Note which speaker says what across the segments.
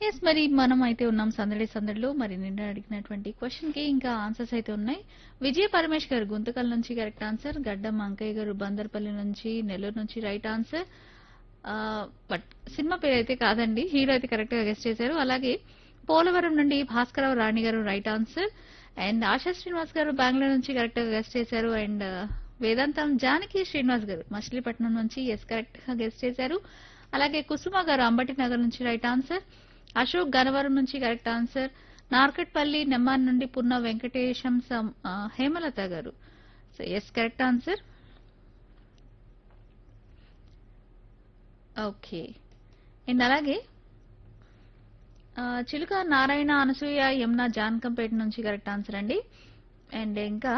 Speaker 1: yes మరి మనం అయితే ఉన్నాం సందడి సందడిలో మరి నిన్న అడిగినటువంటి క్వశ్చన్ కి ఇంకా ఆన్సర్స్ అయితే ఉన్నాయి విజయ పరమేష్ గారు గుంతకల్ నుంచి కరెక్ట్ ఆన్సర్ గడ్డం అంకయ్య గారు బందర్పల్లి నుంచి నెల్లూరు నుంచి రైట్ ఆన్సర్ బట్ సినిమా పేరు అయితే కాదండి హీరో అయితే కరెక్ట్ గా గెస్ట్ చేశారు అలాగే పోలవరం నుండి Bhaskararao Rani garu right answer and Asha Srinivas garu Bengaluru నుంచి కరెక్ట్ గా గెస్ట్ చేశారు అండ్ వేదాంతం జానకి శ్రీనివాస్ గారు మచిలీపట్నం నుంచి ఎస్ కరెక్ట్ గా గెస్ట్ చేశారు అలాగే కుసుమ గారు అంబటి నగర్ నుంచి రైట్ ఆన్సర్ అశోక్ గనవరం నుంచి కరెక్ట్ ఆన్సర్ నార్కట్పల్లి నెమ్మాన్ నుండి పున్న వెంకటేశం సం- ఆ, Hemalatha garu so yes correct answer okay and అలాగే ఆ, చిలుక నారాయణ అనసూయ యమున జానకంపేట నుంచి కరెక్ట్ ఆన్సర్ అండి అండ్ ఇంకా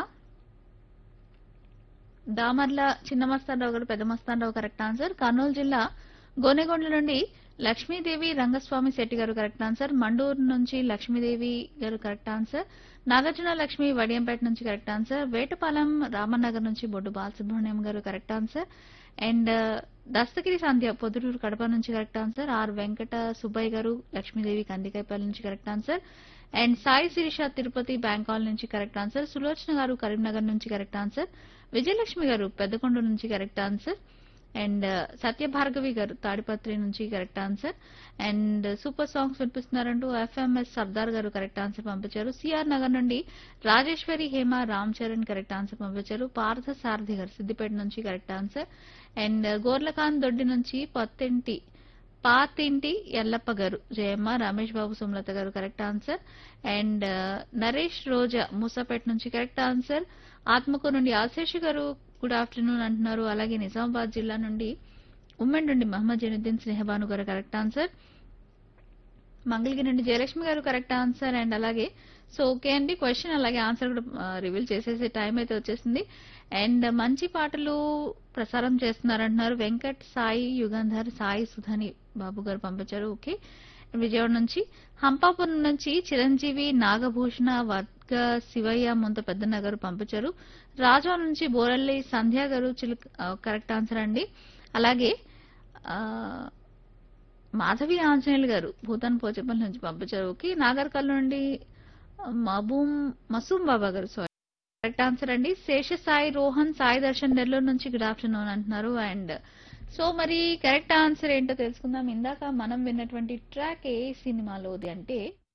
Speaker 1: దామర్ల చిన్న మస్తానరావు గారు పెద్ద మస్తానరావు కరెక్ట్ ఆన్సర్ కర్నూలు జిల్లా గోనెగొండ నుండి లక్ష్మీదేవి రంగస్వామి శెట్టి గారు కరెక్ట్ ఆన్సర్ మండూరు నుంచి లక్ష్మీదేవి గారు కరెక్ట్ ఆన్సర్ నాగార్జున లక్ష్మి వడియంపేట నుంచి కరెక్ట్ ఆన్సర్ వేటపాలెం రామనగర్ నుంచి Boddu Balasubrahmanyam garu correct answer and Dastagiri Sandhya Proddatur Kadapa నుంచి correct answer R Venkata Subbaiah garu Lakshmidevi Kandikayapalli నుంచి correct answer and Sai Sirisha Tirupati Bankal నుంచి కరెక్ట్ ఆన్సర్ సులోచన గారు కరీంనగర్ నుంచి కరెక్ట్ ఆన్సర్ విజయలక్ష్మి గారు పెద్దకొండ నుంచి correct answer and Satya Bhargavi garu Tadipatri నుంచి correct answer and super songs వినిపిస్తున్నారంటూ FMS Sardar garu correct answer పంపించారు సిఆర్ నగర్ నుండి రాజేశ్వరి హేమ రామ్ చరణ్ కరెక్ట్ ఆన్సర్ పంపించారు పార్థ సారథి గారు సిద్దిపేట నుంచి కరెక్ట్ ఆన్సర్ అండ్ గోర్లకాంత్ దొడ్డి నుంచి పత్తింటి పాతింటి ఎల్లప్ప గారు Jayamma Ramesh Babu Sumalatha garu correct answer and Naresh Roja Moosapet నుంచి కరెక్ట్ ఆన్సర్ ఆత్మకూరు నుండి ఆశేష్ గారు గుడ్ ఆఫ్టర్నూన్ అంటున్నారు అలాగే నిజామాబాద్ జిల్లా నుండి ఉమ్మెన్ నుండి మహమ్మద్ జైనుద్దీన్ స్నేహబాను గారు కరెక్ట్ ఆన్సర్ మంగళగిరి నుండి Jayalakshmi garu correct answer and అలాగే సో ఓకే అండి క్వశ్చన్ అలాగే ఆన్సర్ కూడా రివీల్ చేసేసే టైం అయితే వచ్చేసింది అండ్ మంచి పాటలు ప్రసారం చేస్తున్నారంటున్నారు వెంకట్ సాయి యుగంధర్ సాయి సుధని బాబు గారు పంపించారు ఓకే విజయవాడ నుంచి హంపాపురం నుంచి చిరంజీవి నాగభూషణ వర్గ శివయ్య ముంత పెద్దన్న గారు పంపించారు రాజా నుంచి బోరల్లి సంధ్య గారు చిలుక కరెక్ట్ ఆన్సర్ అండి అలాగే ఆ, మాధవి ఆంజనేయులు గారు భూతాన్ పోచపల్లి నుంచి పంపించారు ఓకే నాగర్కల్ నుండి మబూమ్ మసూమ్ బాబా గారు సారీ కరెక్ట్ ఆన్సర్ అండి శేష సాయి రోహన్ సాయి దర్శన్ నెల్లూరు నుంచి గుడ్ ఆఫ్టర్నూన్ అంటున్నారు అండ్ సో మరి కరెక్ట్ ఆన్సర్ ఏంటో తెలుసుకుందాం ఇందాక మనం విన్నటువంటి ట్రాక్ ఏ సినిమాలోది అంటే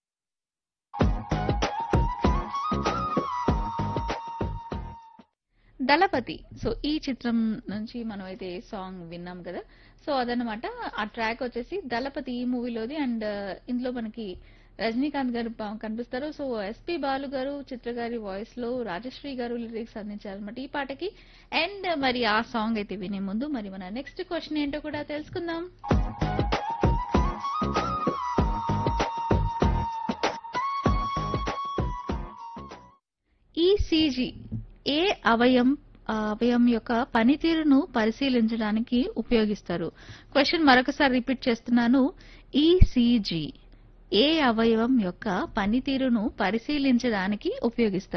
Speaker 1: దళపతి సో ఈ చిత్రం నుంచి మనం అయితే సాంగ్ విన్నాం కదా సో అదనమాట ఆ ట్రాక్ వచ్చేసి దళపతి ఈ మూవీలోది అండ్ ఇందులో మనకి రజనీకాంత్ గారు ప- కనిపిస్తారు సో ఎస్పి బాలు గారు చిత్ర గారి వాయిస్ లో రాజశ్రీ గారు లిరిక్స్ అందించారనమాట ఈ పాటకి అండ్ మరి ఆ సాంగ్ అయితే వినే ముందు మరి మన నెక్స్ట్ క్వశ్చన్ ఏంటో కూడా తెలుసుకుందాం ఈసీజీ ఏ అవయం ఆ అవయం యొక్క పనితీరును పరిశీలించడానికి ఉపయోగిస్తారు క్వశ్చన్ మరొకసారి రిపీట్ చేస్తున్నాను ఈసీజీ ఏ అవయవం యొక్క పనితీరును పరిశీలించడానికి ఉపయోగిస్తారు